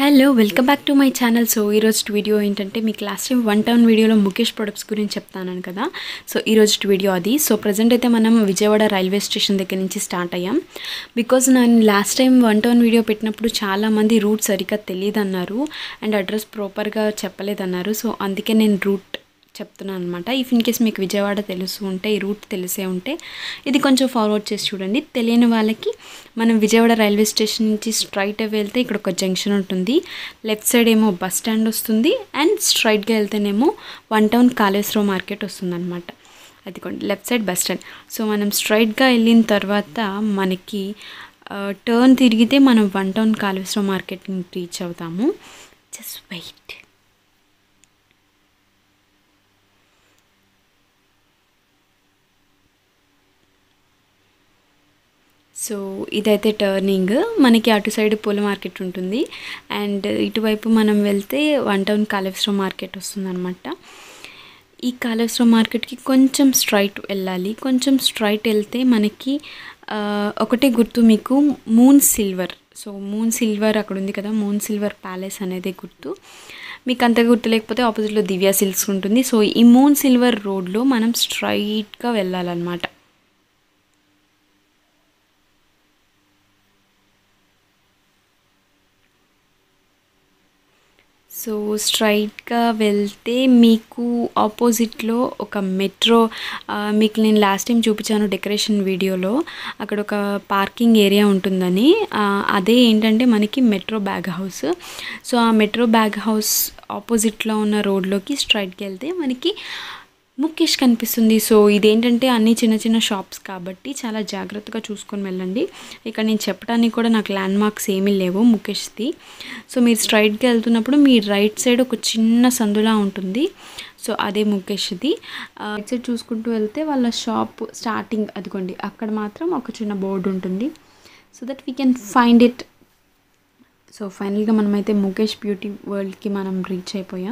hello welcome back to my channel so ఈరోజు video ఏంటంటే మీకు లాస్ట్ టైం వన్ టౌన్ వీడియోలో ముఖేష్ ప్రొడక్ట్స్ గురించి చెప్తాను కదా సో ఈరోజు వీడియో అది సో ప్రజెంట్ అయితే మనం విజయవాడ రైల్వే స్టేషన్ దగ్గర నుంచి స్టార్ట్ అయ్యాం బికాజ్ నేను last time one town video పెట్టినప్పుడు చాలామంది రూట్ సరిగ్గా తెలియదు అన్నారు అండ్ అడ్రస్ ప్రాపర్గా చెప్పలేదన్నారు సో అందుకే నేను రూట్ చెప్తున్నాను అనమాట ఇఫ్ ఇన్ కేస్ మీకు విజయవాడ తెలుసు ఉంటే ఈ రూట్ తెలిసే ఉంటే ఇది కొంచెం ఫార్వర్డ్ చేసి చూడండి తెలియని వాళ్ళకి మనం విజయవాడ రైల్వే స్టేషన్ నుంచి స్ట్రైట్ వెళ్తే ఇక్కడ ఒక జంక్షన్ ఉంటుంది లెఫ్ట్ సైడ్ ఏమో బస్ స్టాండ్ వస్తుంది అండ్ స్ట్రైట్గా వెళ్తేనేమో వన్ టౌన్ కాళేశ్వరం మార్కెట్ వస్తుంది అనమాట అదిగోండి left side bus stand so మనం స్ట్రైట్గా వెళ్ళిన తర్వాత మనకి టర్న్ తిరిగితే మనం వన్ టౌన్ కాళేశ్వరం మార్కెట్ని రీచ్ అవుతాము జస్ట్ వెయిట్ సో ఇదైతే టర్నింగ్ మనకి అటు సైడ్ పూల మార్కెట్ ఉంటుంది అండ్ ఇటువైపు మనం వెళ్తే వన్ టౌన్ కాళేశ్వరం మార్కెట్ వస్తుందన్నమాట ఈ కాళేశ్వరం మార్కెట్కి కొంచెం స్ట్రైట్ వెళ్ళాలి కొంచెం స్ట్రైట్ వెళ్తే మనకి ఆ, ఒకటే గుర్తు మీకు moon silver so moon silver అక్కడ ఉంది కదా మూన్ సిల్వర్ ప్యాలెస్ అనేది గుర్తు మీకు అంత గుర్తు లేకపోతే ఆపోజిట్లో దివ్య సిల్క్స్ ఉంటుంది సో ఈ మూన్ సిల్వర్ రోడ్లో మనం స్ట్రైట్గా వెళ్ళాలన్నమాట సో స్ట్రైట్గా వెళ్తే మీకు ఆపోజిట్లో ఒక మెట్రో ఆ, మీకు నేను లాస్ట్ టైం చూపించాను డెకరేషన్ వీడియోలో అక్కడ ఒక పార్కింగ్ ఏరియా ఉంటుందని ఆ, అదే ఏంటంటే మనకి మెట్రో బ్యాగ్ హౌస్ సో ఆ మెట్రో బ్యాగ్ హౌస్ ఆపోజిట్లో ఉన్న రోడ్లోకి స్ట్రైట్కి వెళ్తే మనకి ముఖేష్ కనిపిస్తుంది సో ఇదేంటంటే అన్ని చిన్న చిన్న షాప్స్ కాబట్టి చాలా జాగ్రత్తగా చూసుకొని వెళ్ళండి ఇక్కడ నేను చెప్పడానికి కూడా నాకు ల్యాండ్ మార్క్స్ ఏమీ లేవు ముఖేష్ది సో మీరు స్ట్రైట్గా వెళ్తున్నప్పుడు మీ రైట్ సైడ్ ఒక చిన్న సందులా ఉంటుంది సో అదే ముఖేష్ది రైట్ సైడ్ చూసుకుంటూ వెళ్తే వాళ్ళ షాప్ స్టార్టింగ్ అదిగోండి అక్కడ మాత్రం ఒక చిన్న బోర్డు ఉంటుంది so that we can find it so ఫైనల్గా మనమైతే ముఖేష్ బ్యూటీ వరల్డ్కి మనం రీచ్ అయిపోయాం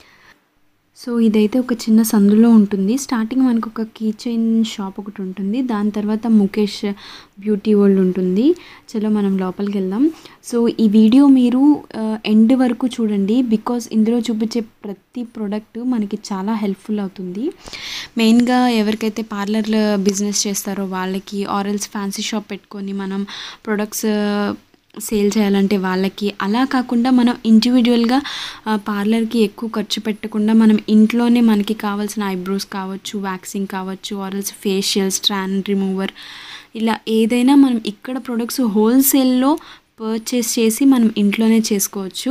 సో ఇదైతే ఒక చిన్న సందులో ఉంటుంది స్టార్టింగ్ మనకు ఒక కీ చైన్ షాప్ ఒకటి ఉంటుంది దాని తర్వాత ముఖేష్ బ్యూటీ వరల్డ్ ఉంటుంది చలో మనం లోపలికి వెళ్దాం సో ఈ వీడియో మీరు ఎండ్ వరకు చూడండి బికాస్ ఇందులో చూపించే ప్రతి ప్రోడక్ట్ మనకి చాలా హెల్ప్ఫుల్ అవుతుంది మెయిన్గా ఎవరికైతే పార్లర్ బిజినెస్ చేస్తారో వాళ్ళకి ఆరల్స్ ఫ్యాన్సీ షాప్ పెట్టుకొని మనం ప్రొడక్ట్స్ సేల్ చేయాలంటే వాళ్ళకి అలా కాకుండా మనం ఇండివిజువల్గా పార్లర్కి ఎక్కువ ఖర్చు పెట్టకుండా మనం ఇంట్లోనే మనకి కావాల్సిన ఐబ్రోస్ కావచ్చు వ్యాక్సింగ్ కావచ్చు ఆరల్స్ ఫేషియల్ స్ట్రాన్ రిమూవర్ ఇలా ఏదైనా మనం ఇక్కడ ప్రొడక్ట్స్ హోల్సేల్లో పర్చేస్ చేసి మనం ఇంట్లోనే చేసుకోవచ్చు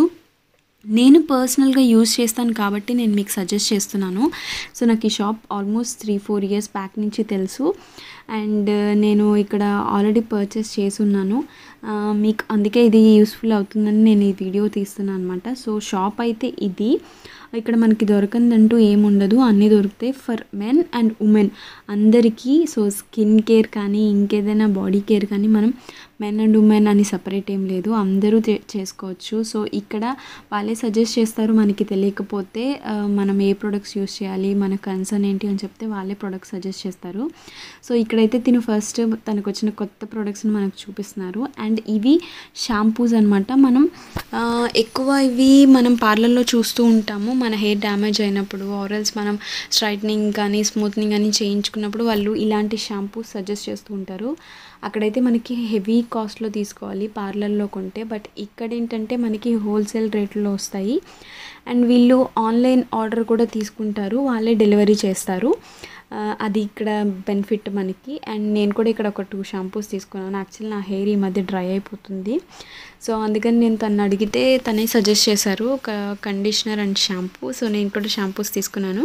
నేను పర్సనల్గా యూజ్ చేస్తాను కాబట్టి నేను మీకు సజెస్ట్ చేస్తున్నాను సో నాకు ఈ shop almost three four years back నుంచి తెలుసు అండ్ నేను ఇక్కడ ఆల్రెడీ పర్చేస్ చేసి ఉన్నాను ఆ, మీకు అందుకే ఇది యూస్ఫుల్ అవుతుందని నేను ఈ వీడియో తీస్తున్నాను అనమాట సో షాప్ అయితే ఇది ఇక్కడ మనకి దొరకందంటూ ఏముండదు అన్నీ దొరుకుతాయి ఫర్ మెన్ అండ్ ఉమెన్ అందరికీ సో స్కిన్ కేర్ కానీ ఇంకేదైనా బాడీ కేర్ కానీ మనం మెన్ అండ్ ఉమెన్ అని సపరేట్ ఏం లేదు అందరూ చే- చేసుకోవచ్చు సో ఇక్కడ వాళ్ళే సజెస్ట్ చేస్తారు మనకి తెలియకపోతే ఆ, మనం ఏ ప్రొడక్ట్స్ యూస్ చేయాలి మన కన్సర్న్ ఏంటి అని చెప్తే వాళ్ళే ప్రొడక్ట్స్ సజెస్ట్ చేస్తారు సో ఇక్కడైతే తిను ఫస్ట్ తనకు వచ్చిన కొత్త ప్రొడక్ట్స్ని మనకు చూపిస్తున్నారు అండ్ ఇవి షాంపూస్ అనమాట మనం ఆ, ఎక్కువ ఇవి మనం పార్లర్లో చూస్తూ ఉంటాము మన హెయిర్ డ్యామేజ్ అయినప్పుడు ఆరల్స్ మనం స్ట్రైట్నింగ్ కానీ స్మూత్నింగ్ కానీ చేయించుకున్నప్పుడు వాళ్ళు ఇలాంటి షాంపూస్ సజెస్ట్ చేస్తూ ఉంటారు అక్కడైతే మనకి హెవీ కాస్ట్లో తీసుకోవాలి పార్లర్లో కొంటే బట్ ఇక్కడ ఏంటంటే మనకి హోల్సేల్ రేట్లో వస్తాయి అండ్ వీళ్ళు ఆన్లైన్ ఆర్డర్ కూడా తీసుకుంటారు వాళ్ళే డెలివరీ చేస్తారు ఆ, అది ఇక్కడ బెనిఫిట్ మనకి అండ్ నేను కూడా ఇక్కడ ఒక టూ షాంపూస్ తీసుకున్నాను యాక్చువల్లీ నా హెయిర్ ఈ మధ్య డ్రై అయిపోతుంది సో అందుకని నేను తను అడిగితే తనే సజెస్ట్ చేశారు ఒక కండిషనర్ అండ్ షాంపూ సో నేను కూడా షాంపూస్ తీసుకున్నాను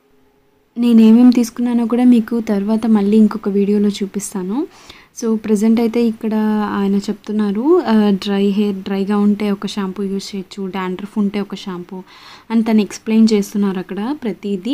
నేను ఏమేమి తీసుకున్నానో కూడా మీకు తర్వాత మళ్ళీ ఇంకొక వీడియోలో చూపిస్తాను సో ప్రజెంట్ అయితే ఇక్కడ ఆయన చెప్తున్నారు డ్రై హెయిర్ డ్రైగా ఉంటే ఒక షాంపూ యూస్ చేయొచ్చు డాండ్రఫ్ ఉంటే ఒక షాంపూ అని తను ఎక్స్ప్లెయిన్ చేస్తున్నారు అక్కడ ప్రతిదీ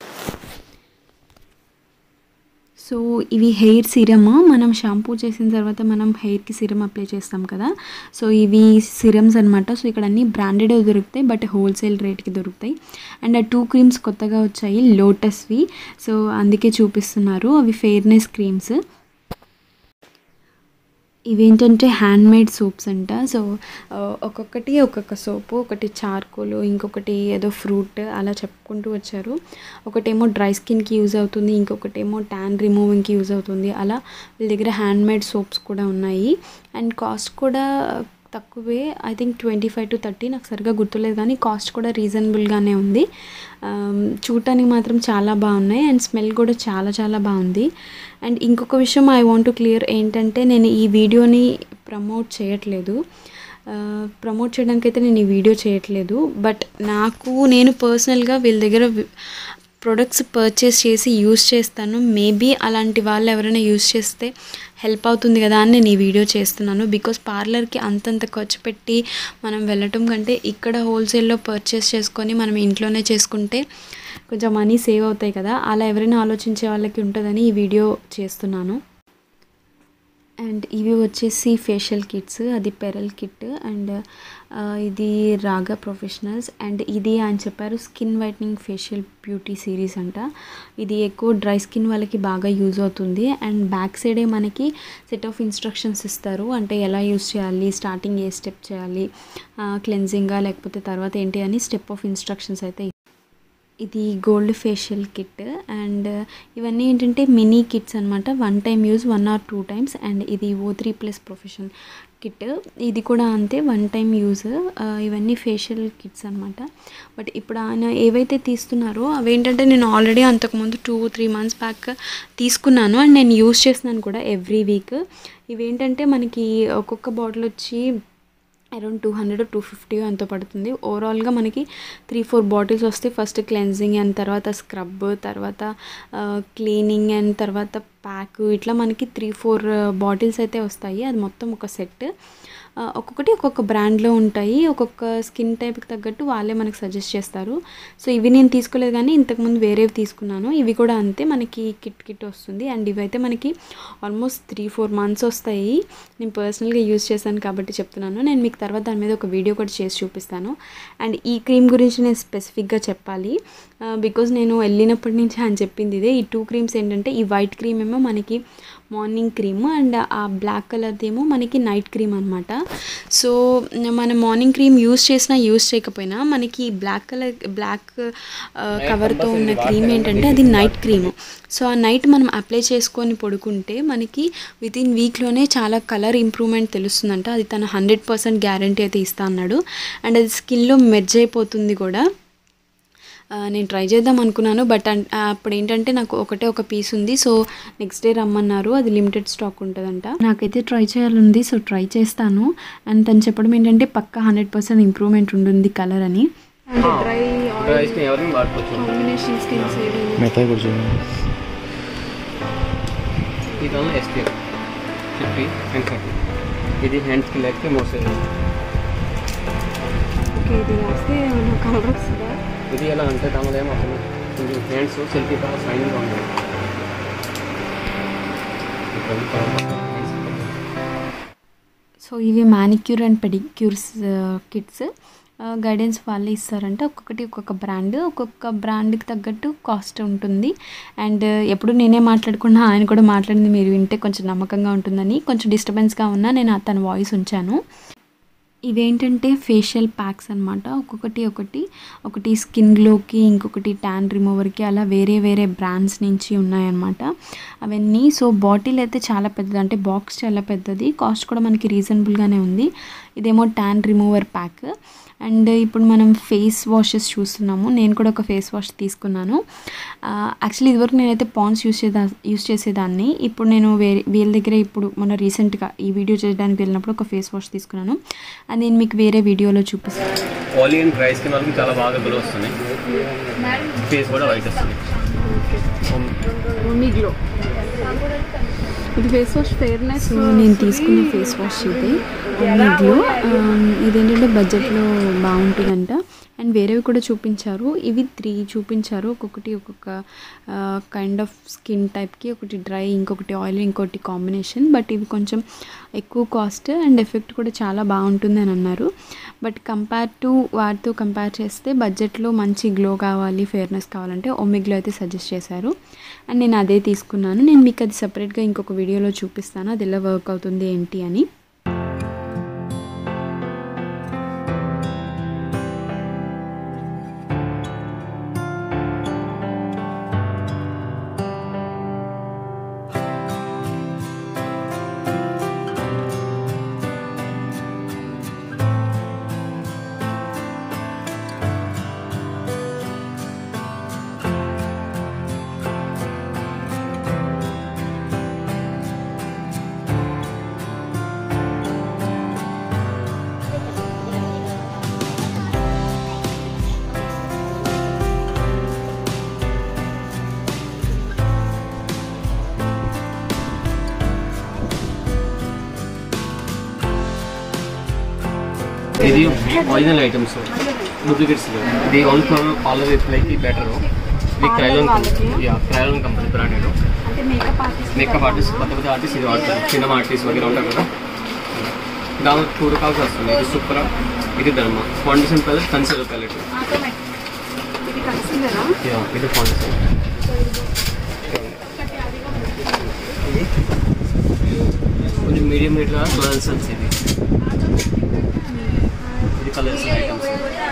సో ఇవి హెయిర్ సిరమ్ మనం షాంపూ చేసిన తర్వాత మనం హెయిర్కి సిరమ్ అప్లై చేస్తాం కదా సో ఇవి సిరమ్స్ అనమాట సో ఇక్కడ అన్ని బ్రాండెడ్ దొరుకుతాయి బట్ హోల్సేల్ రేట్కి దొరుకుతాయి అండ్ ఆ టూ క్రీమ్స్ కొత్తగా వచ్చాయి లోటస్వి సో అందుకే చూపిస్తున్నారు అవి ఫెయిర్నెస్ క్రీమ్స్ ఇవేంటంటే హ్యాండ్మేడ్ సోప్స్ అంట సో ఆ, ఒక్కొక్కటి ఒక్కొక్క సోపు ఒకటి చార్కోల్ ఇంకొకటి ఏదో ఫ్రూట్ అలా చెప్పుకుంటూ వచ్చారు ఒకటేమో డ్రై స్కిన్కి యూజ్ అవుతుంది ఇంకొకటేమో ట్యాన్ రిమూవింగ్కి యూజ్ అవుతుంది అలా వీళ్ళ దగ్గర హ్యాండ్మేడ్ సోప్స్ కూడా ఉన్నాయి అండ్ కాస్ట్ కూడా తక్కువే I think twenty five to thirty నాకు సరిగా గుర్తులేదు కానీ కాస్ట్ కూడా రీజనబుల్గానే ఉంది ఆమ్, చూడటానికి మాత్రం చాలా బాగున్నాయి అండ్ స్మెల్ కూడా చాలా చాలా బాగుంది అండ్ ఇంకొక విషయం ఐ వాంట్ టు క్లియర్ ఏంటంటే నేను ఈ వీడియోని ప్రమోట్ చేయట్లేదు ప్రమోట్ చేయడానికైతే నేను ఈ వీడియో చేయట్లేదు బట్ నాకు నేను పర్సనల్గా వీళ్ళ దగ్గర ప్రొడక్ట్స్ పర్చేస్ చేసి యూస్ చేస్తాను మేబీ అలాంటి వాళ్ళు ఎవరైనా యూస్ చేస్తే హెల్ప్ అవుతుంది కదా అని నేను ఈ వీడియో చేస్తున్నాను బికాస్ పార్లర్కి అంతంత ఖర్చు పెట్టి మనం వెళ్ళటం కంటే ఇక్కడ హోల్సేల్లో పర్చేస్ చేసుకొని మనం ఇంట్లోనే చేసుకుంటే కొంచెం మనీ సేవ్ అవుతాయి కదా అలా ఎవరైనా ఆలోచించే వాళ్ళకి ఉంటుందని ఈ వీడియో చేస్తున్నాను అండ్ ఇవి వచ్చేసి ఫేషియల్ కిట్స్ అది పెరల్ కిట్ అండ్ ఆ, ఇది రాగా ప్రొఫెషనల్స్ అండ్ ఇది ఆయన చెప్పారు skin whitening facial beauty series అంట ఇది ఎక్కువ డ్రై స్కిన్ వాళ్ళకి బాగా యూజ్ అవుతుంది అండ్ బ్యాక్ సైడే మనకి సెట్ ఆఫ్ ఇన్స్ట్రక్షన్స్ ఇస్తారు అంటే ఎలా యూజ్ చేయాలి స్టార్టింగ్ ఏ స్టెప్ చేయాలి క్లెన్జింగా లేకపోతే తర్వాత ఏంటి అని స్టెప్ ఆఫ్ ఇన్స్ట్రక్షన్స్ అయితే ఇది గోల్డ్ ఫేషియల్ కిట్ అండ్ ఇవన్నీ ఏంటంటే మినీ కిట్స్ అనమాట one time use one or two times and ఇది O three plus profession kit ఇది కూడా అంతే వన్ టైం యూజ్ ఇవన్నీ ఫేషియల్ కిట్స్ అనమాట బట్ ఇప్పుడు ఆయన ఏవైతే తీస్తున్నారో అవేంటంటే నేను ఆల్రెడీ అంతకుముందు టూ త్రీ మంత్స్ బ్యాక్ తీసుకున్నాను అండ్ నేను యూజ్ చేస్తున్నాను కూడా ఎవ్రీ వీక్ ఇవేంటంటే మనకి ఒక్కొక్క బాటిల్ వచ్చి around two hundred two fifty ఎంతో పడుతుంది ఓవరాల్గా మనకి త్రీ ఫోర్ బాటిల్స్ వస్తాయి ఫస్ట్ క్లెన్జింగ్ అండ్ తర్వాత స్క్రబ్ తర్వాత క్లీనింగ్ అండ్ తర్వాత ప్యాక్ ఇట్లా మనకి త్రీ ఫోర్ బాటిల్స్ అయితే వస్తాయి అది మొత్తం ఒక సెట్ ఒక్కొక్కటి ఒక్కొక్క బ్రాండ్లో ఉంటాయి ఒక్కొక్క స్కిన్ టైప్కి తగ్గట్టు వాళ్ళే మనకి సజెస్ట్ చేస్తారు సో ఇవి నేను తీసుకోలేదు కానీ ఇంతకుముందు వేరేవి తీసుకున్నాను ఇవి కూడా అంతే మనకి కిట్ కిట్ వస్తుంది అండ్ ఇవైతే మనకి ఆల్మోస్ట్ త్రీ ఫోర్ మంత్స్ వస్తాయి నేను పర్సనల్గా యూజ్ చేశాను కాబట్టి చెప్తున్నాను నేను మీకు తర్వాత దాని మీద ఒక వీడియో కూడా చేసి చూపిస్తాను అండ్ ఈ క్రీమ్ గురించి నేను స్పెసిఫిక్గా చెప్పాలి బికాజ్ నేను వెళ్ళినప్పటి నుంచి ఆయన చెప్పింది ఇదే ఈ టూ క్రీమ్స్ ఏంటంటే ఈ వైట్ క్రీమ్ ఏమో మనకి మార్నింగ్ క్రీమ్ అండ్ ఆ బ్లాక్ కలర్ది ఏమో మనకి నైట్ క్రీమ్ అనమాట సో మన మార్నింగ్ క్రీమ్ యూస్ చేసినా యూస్ చేయకపోయినా మనకి బ్లాక్ కలర్ బ్లాక్ కవర్తో ఉన్న క్రీమ్ ఏంటంటే అది నైట్ క్రీమ్ సో ఆ నైట్ మనం అప్లై చేసుకొని పడుకుంటే మనకి విత్ ఇన్ వీక్లోనే చాలా కలర్ ఇంప్రూవ్మెంట్ తెలుస్తుందంట అది తన హండ్రెడ్ పర్సెంట్ గ్యారంటీ అయితే ఇస్తా అన్నాడు అండ్ అది స్కిన్లో మెర్జ్ అయిపోతుంది కూడా ఆ, నేను ట్రై చేద్దాం అనుకున్నాను బట్ అన్- ఆ, అప్పుడు ఏంటంటే నాకు ఒకటే ఒక పీస్ ఉంది సో నెక్స్ట్ డే రమ్మన్నారు అది లిమిటెడ్ స్టాక్ ఉంటుందంట నాకైతే ట్రై చేయాలంది సో ట్రై చేస్తాను అండ్ తను చెప్పడం ఏంటంటే పక్క హండ్రెడ్ పర్సెంట్ ఇంప్రూవ్మెంట్ ఉంటుంది కలర్ అని డ్రై డ్రై స్కిన్ ఎవరిని వాడుకోవచ్చు కాంబినేషన్ స్కిన్స్ మెత్తగా కూడా చూడండి ఇది వల్ల ఎస్పీఎఫ్ ఫిఫ్టీ అండ్ థర్టీ ఇది హ్యాండ్స్కి లేకపోతే మోసేది ఓకే ఇది రాస్తే కలర్ వస్తుందా ఇది ఎలా అంటే దానివల్ల ఏమవుతుంది కొంచెం హ్యాండ్స్ సెల్ఫీ బాగా షైనింగ్గా ఉంటుంది సో ఇవి manicure and pedicures kits guidance వాళ్ళే ఇస్తారంట ఒక్కొక్కటి ఒక్కొక్క బ్రాండ్ ఒక్కొక్క బ్రాండ్కి తగ్గట్టు కాస్ట్ ఉంటుంది అండ్ ఎప్పుడు నేనే మాట్లాడకుండా ఆయన కూడా మాట్లాడింది మీరు వింటే కొంచెం నమ్మకంగా ఉంటుందని కొంచెం డిస్టర్బెన్స్గా ఉన్నా నేను తన వాయిస్ ఉంచాను ఇవేంటంటే ఫేషియల్ ప్యాక్స్ అనమాట ఒక్కొక్కటి ఒకటి ఒకటి స్కిన్ గ్లోకి ఇంకొకటి ట్యాన్ రిమూవర్కి అలా వేరే వేరే బ్రాండ్స్ నుంచి ఉన్నాయన్నమాట అవన్నీ సో బాటిల్ అయితే చాలా పెద్దది అంటే బాక్స్ చాలా పెద్దది కాస్ట్ కూడా మనకి రీజనబుల్గానే ఉంది ఇదేమో ట్యాన్ రిమూవర్ ప్యాక్ అండ్ ఇప్పుడు మనం ఫేస్ వాషెస్ చూస్తున్నాము నేను కూడా ఒక ఫేస్ వాష్ తీసుకున్నాను యాక్చువల్లీ ఇదివరకు నేనైతే పాన్స్ యూస్ చేదా యూస్ చేసేదాన్ని ఇప్పుడు నేను వేరే వీళ్ళ దగ్గర ఇప్పుడు మొన్న రీసెంట్గా ఈ వీడియో చేయడానికి వెళ్ళినప్పుడు ఒక ఫేస్ వాష్ తీసుకున్నాను అది నేను మీకు వేరే వీడియోలో చూపిస్తాను ఆయిలీ అండ్ డ్రై స్కిన్ వాళ్ళకి చాలా బాగా గ్లో వస్తుంది ఫేస్ కూడా వైట్ వస్తుంది గ్లో ఇది ఫేస్ వాష్ ఫేర్నెస్ సో నేను తీసుకున్న ఫేస్ వాష్ ఇది గ్లో ఇదేంటంటే బడ్జెట్లో బాగుంటుందంట అండ్ వేరేవి కూడా చూపించారు ఇవి త్రీ చూపించారు ఒక్కొక్కటి ఒక్కొక్క కైండ్ ఆఫ్ స్కిన్ టైప్కి ఒకటి డ్రై ఇంకొకటి ఆయిల్ ఇంకొకటి కాంబినేషన్ బట్ ఇవి కొంచెం ఎక్కువ కాస్ట్ అండ్ ఎఫెక్ట్ కూడా చాలా బాగుంటుంది అని అన్నారు బట్ కంపేర్ టు వాటితో కంపేర్ చేస్తే బడ్జెట్లో మంచి గ్లో కావాలి ఫేర్నెస్ కావాలంటే ఒమిగ్లో అయితే సజెస్ట్ చేశారు అండ్ నేను అదే తీసుకున్నాను నేను మీకు అది సపరేట్గా ఇంకొక వీడియో వీడియోలో చూపిస్తాను అది ఎలా వర్క్ అవుతుంది ఏంటి అని ఇది ఒరిజినల్ ఐటమ్స్ డూప్లికేట్స్ ఇది own flower collar like better ఇది క్రైలోన్ యా క్రైలోన్ కంపెనీ బ్రాండెడ్ అంటే మేకప్ ఆర్టిస్ట్ మేకప్ ఆర్టిస్ట్ కొత్త కొత్త ఆర్టిస్ట్ ఇది వాడతారు సినిమా ఆర్టిస్ట్ వగేరా ఉంటారు కదా దాని టూ రకాల్సి వస్తుంది ఇది సూపర్ ఇది ధర్మ ఫౌండేషన్ ప్యాలెట్ కన్సిలర్ ప్యాలెట్ ఇది కన్సిలరా యా ఇది ఫౌండేషన్ ఇది కొంచెం మీడియం రేట్లో కలర్స్ ఇది ఇది కలర్స్ ఐటమ్స్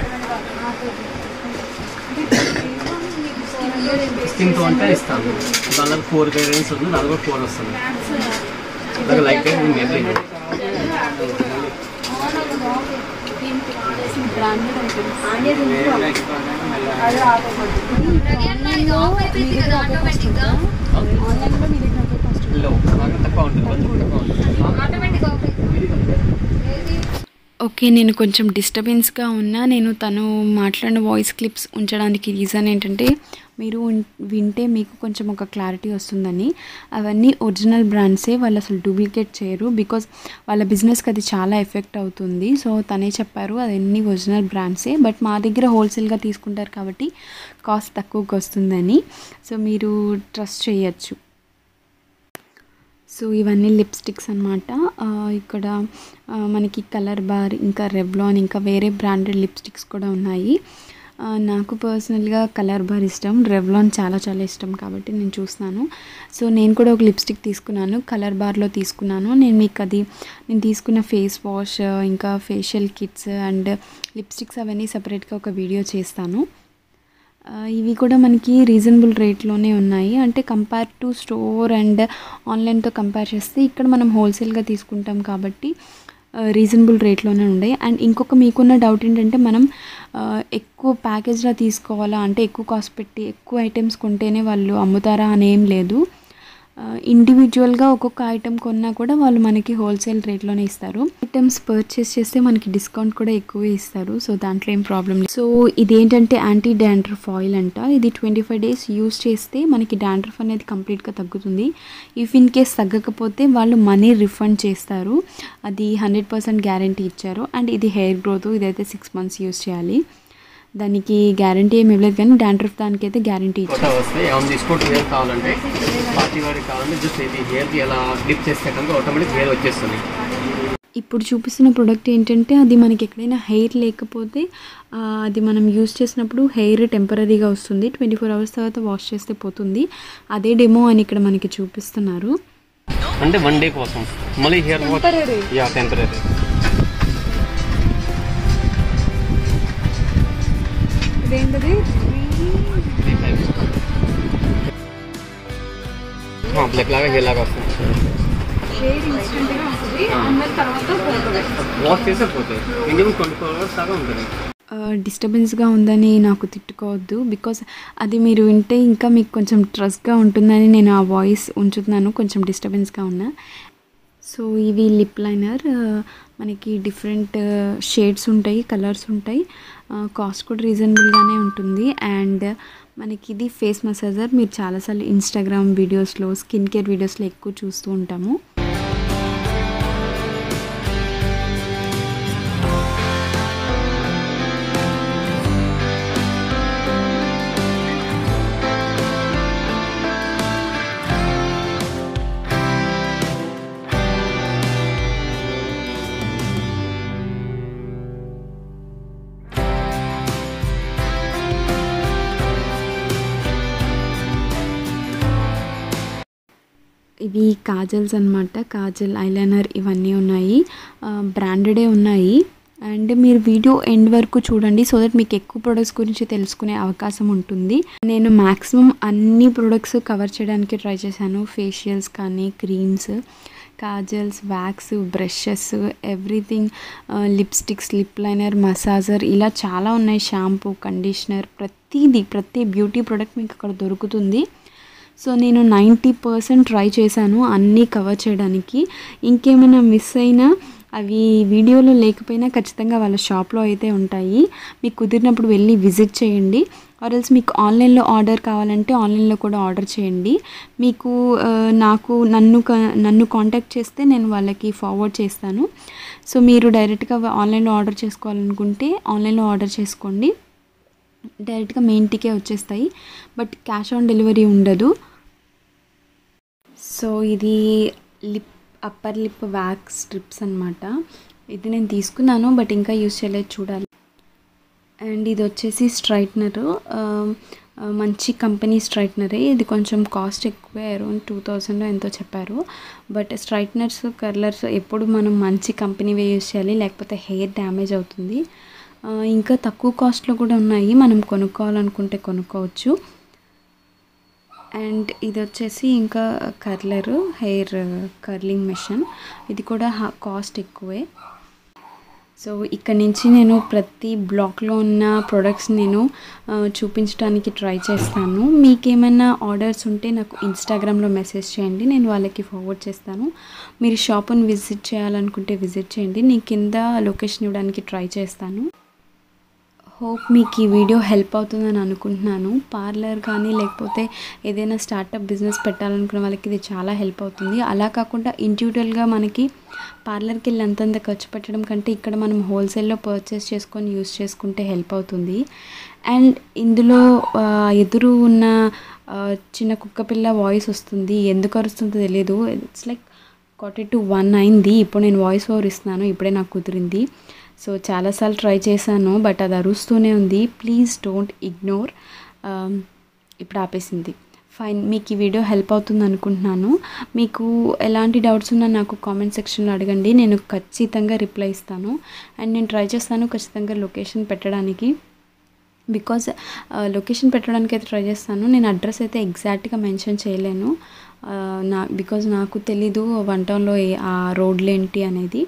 స్కిన్ తో అంటే ఇస్తాను దానిలో ఫోర్ గైడెన్స్ ఉంది దాని కూడా ఫోర్ వస్తుంది అలాగే like time main branded items ఆన్లైన్లో మీ దగ్గర ఎంత కాస్ట్ లో బాగా తక్కువ ఉంటుంది కొంచెం తక్కువ ఉంటుంది ఓకే నేను కొంచెం డిస్టర్బెన్స్గా ఉన్నా నేను తను మాట్లాడిన వాయిస్ క్లిప్స్ ఉంచడానికి రీజన్ ఏంటంటే మీరు ఉన్- వింటే మీకు కొంచెం ఒక క్లారిటీ వస్తుందని అవన్నీ ఒరిజినల్ బ్రాండ్సే వాళ్ళు అసలు డూప్లికేట్ చేయరు బికాజ్ వాళ్ళ బిజినెస్కి అది చాలా ఎఫెక్ట్ అవుతుంది సో తనే చెప్పారు అవన్నీ ఒరిజినల్ బ్రాండ్సే బట్ మా దగ్గర హోల్సేల్గా తీసుకుంటారు కాబట్టి కాస్ట్ తక్కువకి వస్తుందని సో మీరు ట్రస్ట్ చేయొచ్చు సో ఇవన్నీ లిప్స్టిక్స్ అనమాట ఇక్కడ ఆ, మనకి కలర్ బార్ ఇంకా రెవ్లాన్ ఇంకా వేరే బ్రాండెడ్ లిప్స్టిక్స్ కూడా ఉన్నాయి ఆ, నాకు పర్సనల్గా కలర్ బార్ ఇష్టం రెవ్లాన్ చాలా చాలా ఇష్టం కాబట్టి నేను చూస్తున్నాను సో నేను కూడా ఒక లిప్స్టిక్ తీసుకున్నాను కలర్ బార్లో తీసుకున్నాను నేను మీకు అది నేను తీసుకున్న ఫేస్ వాష్ ఇంకా ఫేషియల్ కిట్స్ అండ్ లిప్స్టిక్స్ అవన్నీ సపరేట్గా ఒక వీడియో చేస్తాను ఆ, ఇవి కూడా మనకి రీజనబుల్ రేట్లోనే ఉన్నాయి అంటే కంపేర్ టు స్టోర్ అండ్ ఆన్లైన్తో కంపేర్ చేస్తే ఇక్కడ మనం హోల్సేల్గా తీసుకుంటాం కాబట్టి రీజనబుల్ రేట్లోనే ఉన్నాయి అండ్ ఇంకొక మీకున్న డౌట్ ఏంటంటే మనం ఆ, ఎక్కువ ప్యాకేజ్లో తీసుకోవాలా అంటే ఎక్కువ కాస్ట్ పెట్టి ఎక్కువ ఐటమ్స్ కొంటేనే వాళ్ళు అమ్ముతారా అని ఏం లేదు ఇండివిజువల్గా ఒక్కొక్క ఐటమ్ కొన్నా కూడా వాళ్ళు మనకి హోల్సేల్ రేట్లోనే ఇస్తారు ఐటమ్స్ పర్చేస్ చేస్తే మనకి డిస్కౌంట్ కూడా ఎక్కువే ఇస్తారు సో దాంట్లో ఏం ప్రాబ్లం లేదు సో ఇదేంటంటే యాంటీ డాండ్రఫ్ ఆయిల్ అంట ఇది ట్వంటీ ఫైవ్ డేస్ యూస్ చేస్తే మనకి డాండ్రఫ్ అనేది కంప్లీట్గా తగ్గుతుంది ఇఫ్ ఇన్ కేస్ తగ్గకపోతే వాళ్ళు మనీ రిఫండ్ చేస్తారు అది హండ్రెడ్ పర్సెంట్ గ్యారంటీ ఇచ్చారు అండ్ ఇది హెయిర్ గ్రోత్ ఇదైతే సిక్స్ మంత్స్ యూస్ చేయాలి దానికి గ్యారంటీ ఏమి ఇవ్వలేదు కానీ డాండ్రఫ్ దానికైతే గ్యారంటీ ఇచ్చారు కొత్త వస్తే ఏమైనా తీసుకోవడం హెయిర్ కావాలంటే పార్టీ వారికి కావాలంటే జస్ట్ ఇది హెయిర్కి ఎలా డిప్ చేస్తే కనుక ఆటోమేటిక్ హెయిర్ వచ్చేస్తుంది ఇప్పుడు చూపిస్తున్న ప్రోడక్ట్ ఏంటంటే అది మనకి ఎక్కడైనా హెయిర్ లేకపోతే ఆ, అది మనం యూస్ చేసినప్పుడు హెయిర్ టెంపరీగా వస్తుంది ట్వంటీ ఫోర్ అవర్స్ తర్వాత వాష్ చేస్తే పోతుంది అదే డెమో అని ఇక్కడ మనకి చూపిస్తున్నారు అంటే వన్ డే కోసం మళ్ళీ హెయిర్ యా టెంపరీ బ్లాక్ లాగా హెయిర్ లాగా వస్తుంది వాష్ చేస్తే పోతాయి మినిమం ట్వంటీ ఫోర్ అవర్స్ దాకా ఉంటుంది డిస్టర్బెన్స్గా ఉందని నాకు తిట్టుకోవద్దు బికాస్ అది మీరు వింటే ఇంకా మీకు కొంచెం ట్రస్ట్గా ఉంటుందని నేను ఆ వాయిస్ ఉంచుతున్నాను కొంచెం డిస్టర్బెన్స్గా ఉన్నా సో ఇవి లిప్ లైనర్ మనకి డిఫరెంట్ షేడ్స్ ఉంటాయి కలర్స్ ఉంటాయి కాస్ట్ కూడా రీజనబుల్గానే ఉంటుంది అండ్ మనకి ఇది ఫేస్ మసాజర్ మీరు చాలాసార్లు ఇన్స్టాగ్రామ్ వీడియోస్లో స్కిన్ కేర్ వీడియోస్లో ఎక్కువ చూస్తూ ఉంటాము ఇవి కాజల్స్ అనమాట కాజల్ ఐలైనర్ ఇవన్నీ ఉన్నాయి బ్రాండెడే ఉన్నాయి అండ్ మీరు వీడియో ఎండ్ వరకు చూడండి సో దట్ మీకు ఎక్కువ ప్రొడక్ట్స్ గురించి తెలుసుకునే అవకాశం ఉంటుంది నేను మ్యాక్సిమం అన్ని ప్రొడక్ట్స్ కవర్ చేయడానికి ట్రై చేశాను ఫేషియల్స్ కానీ creams kajals wax brushes everything lipsticks lip liner massager ఇలా చాలా ఉన్నాయి షాంపూ కండిషనర్ ప్రతిదీ ప్రతి బ్యూటీ ప్రోడక్ట్ మీకు అక్కడ దొరుకుతుంది సో నేను నైంటీ పర్సెంట్ ట్రై చేశాను అన్నీ కవర్ చేయడానికి ఇంకేమైనా మిస్ అయినా అవి వీడియోలో లేకపోయినా ఖచ్చితంగా వాళ్ళ షాప్లో అయితే ఉంటాయి మీకు కుదిరినప్పుడు వెళ్ళి విజిట్ చేయండి ఆర్ఎల్స్ మీకు ఆన్లైన్లో ఆర్డర్ కావాలంటే ఆన్లైన్లో కూడా ఆర్డర్ చేయండి మీకు ఆ, నాకు నన్ను క- నన్ను కాంటాక్ట్ చేస్తే నేను వాళ్ళకి ఫార్వర్డ్ చేస్తాను సో మీరు డైరెక్ట్గా ఆన్లైన్లో ఆర్డర్ చేసుకోవాలనుకుంటే ఆన్లైన్లో ఆర్డర్ చేసుకోండి డైరెక్ట్గా మీ ఇంటికే వచ్చేస్తాయి బట్ క్యాష్ ఆన్ డెలివరీ ఉండదు సో ఇది lip upper lip wax strips అనమాట ఇది నేను తీసుకున్నాను బట్ ఇంకా యూస్ చేయలేదు చూడాలి అండ్ ఇది వచ్చేసి స్ట్రైట్నర్ మంచి కంపెనీ స్ట్రైట్నరే ఇది కొంచెం కాస్ట్ ఎక్కువే అరౌండ్ టూ థౌజండ్ ఎంతో చెప్పారు బట్ స్ట్రైట్నర్స్ కర్లర్స్ ఎప్పుడు మనం మంచి కంపెనీవే యూస్ చేయాలి లేకపోతే హెయిర్ డ్యామేజ్ అవుతుంది ఆ, ఇంకా తక్కువ కాస్ట్లో కూడా ఉన్నాయి మనం కొనుక్కోవాలనుకుంటే కొనుక్కోవచ్చు అండ్ ఇది వచ్చేసి ఇంకా కర్లర్ హెయిర్ కర్లింగ్ మెషిన్ ఇది కూడా కాస్ట్ ఎక్కువే సో ఇక్కడ నుంచి నేను ప్రతి బ్లాక్లో ఉన్న ప్రొడక్ట్స్ నేను ఆ, చూపించడానికి ట్రై చేస్తాను మీకు ఏమైనా ఆర్డర్స్ ఉంటే నాకు ఇన్స్టాగ్రామ్లో మెసేజ్ చేయండి నేను వాళ్ళకి ఫార్వర్డ్ చేస్తాను మీరు షాప్ని విజిట్ చేయాలనుకుంటే విజిట్ చేయండి నేను కింద లొకేషన్ ఇవ్వడానికి ట్రై చేస్తాను హోప్ మీకు ఈ వీడియో హెల్ప్ అవుతుందని అనుకుంటున్నాను పార్లర్ కానీ లేకపోతే ఏదైనా స్టార్టప్ బిజినెస్ పెట్టాలనుకున్న వాళ్ళకి ఇది చాలా హెల్ప్ అవుతుంది అలా కాకుండా ఇండివిజువల్గా మనకి పార్లర్కి వెళ్ళి అంతంత ఖర్చు పెట్టడం కంటే ఇక్కడ మనం హోల్సేల్లో పర్చేస్ చేసుకొని యూస్ చేసుకుంటే హెల్ప్ అవుతుంది అండ్ ఇందులో ఆ, ఎదురు ఉన్న ఆ, చిన్న కుక్క పిల్ల వాయిస్ వస్తుంది ఎందుకు అరుస్తుందో తెలియదు it's like quarter to one అయింది ఇప్పుడు నేను వాయిస్ ఓవర్ ఇస్తున్నాను ఇప్పుడే నాకు కుదిరింది సో చాలాసార్లు ట్రై చేశాను బట్ అది అరుస్తూనే ఉంది ప్లీజ్ డోంట్ ఇగ్నోర్ ఇప్పుడు ఆపేసింది ఫైన్ మీకు ఈ వీడియో హెల్ప్ అవుతుంది అనుకుంటున్నాను మీకు ఎలాంటి డౌట్స్ ఉన్నా నాకు కామెంట్ సెక్షన్లో అడగండి నేను ఖచ్చితంగా రిప్లై ఇస్తాను అండ్ నేను ట్రై చేస్తాను ఖచ్చితంగా లొకేషన్ పెట్టడానికి బికాజ్ లొకేషన్ పెట్టడానికి అయితే ట్రై చేస్తాను నేను అడ్రస్ అయితే ఎగ్జాక్ట్గా మెన్షన్ చేయలేను ఆ, నా బికాజ్ నాకు తెలీదు వన్ టౌన్లో ఏ- ఆ రోడ్లు ఏంటి అనేది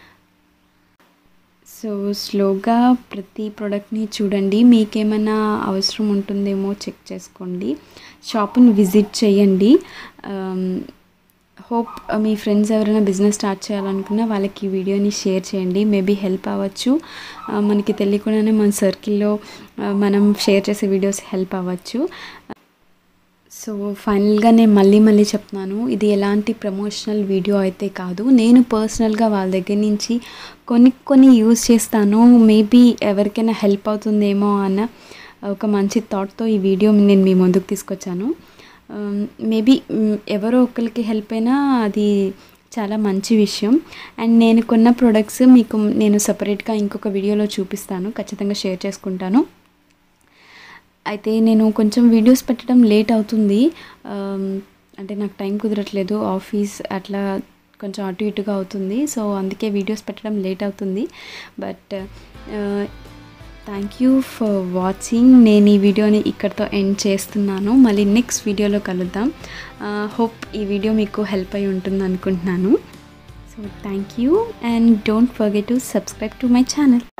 సో స్లోగా ప్రతి ప్రోడక్ట్ని చూడండి మీకేమైనా అవసరం ఉంటుందేమో చెక్ చేసుకోండి షాప్ని విజిట్ చేయండి హోప్ మీ ఫ్రెండ్స్ ఎవరైనా బిజినెస్ స్టార్ట్ చేయాలనుకున్నా వాళ్ళకి ఈ వీడియోని షేర్ చేయండి మేబీ హెల్ప్ అవ్వచ్చు ఆ, మనకి తెలియకుండానే మన సర్కిల్లో మనం షేర్ చేసే వీడియోస్ హెల్ప్ అవ్వచ్చు సో ఫైనల్గా నేను మళ్ళీ మళ్ళీ చెప్తున్నాను ఇది ఎలాంటి ప్రమోషనల్ వీడియో అయితే కాదు నేను పర్సనల్గా వాళ్ళ దగ్గర నుంచి కొన్ని కొన్ని యూస్ చేస్తాను మేబీ ఎవరికైనా హెల్ప్ అవుతుందేమో అన్న ఒక మంచి థాట్తో ఈ వీడియో నేను మీ ముందుకు తీసుకొచ్చాను మేబీ ఎవరో ఒకరికి హెల్ప్ అయినా అది చాలా మంచి విషయం అండ్ నేను కొన్న ప్రొడక్ట్స్ మీకు నేను సపరేట్గా ఇంకొక వీడియోలో చూపిస్తాను ఖచ్చితంగా షేర్ చేసుకుంటాను అయితే నేను కొంచెం వీడియోస్ పెట్టడం లేట్ అవుతుంది ఆమ్, అంటే నాకు టైం కుదరట్లేదు ఆఫీస్ అట్లా కొంచెం అటు ఇటుగా అవుతుంది సో అందుకే వీడియోస్ పెట్టడం లేట్ అవుతుంది but thank you for watching నేను ఈ వీడియోని ఇక్కడితో ఎండ్ చేస్తున్నాను మళ్ళీ నెక్స్ట్ వీడియోలో కలుద్దాం హోప్ ఈ వీడియో మీకు హెల్ప్ అయి ఉంటుంది అనుకుంటున్నాను so thank you and don't forget to subscribe to my channel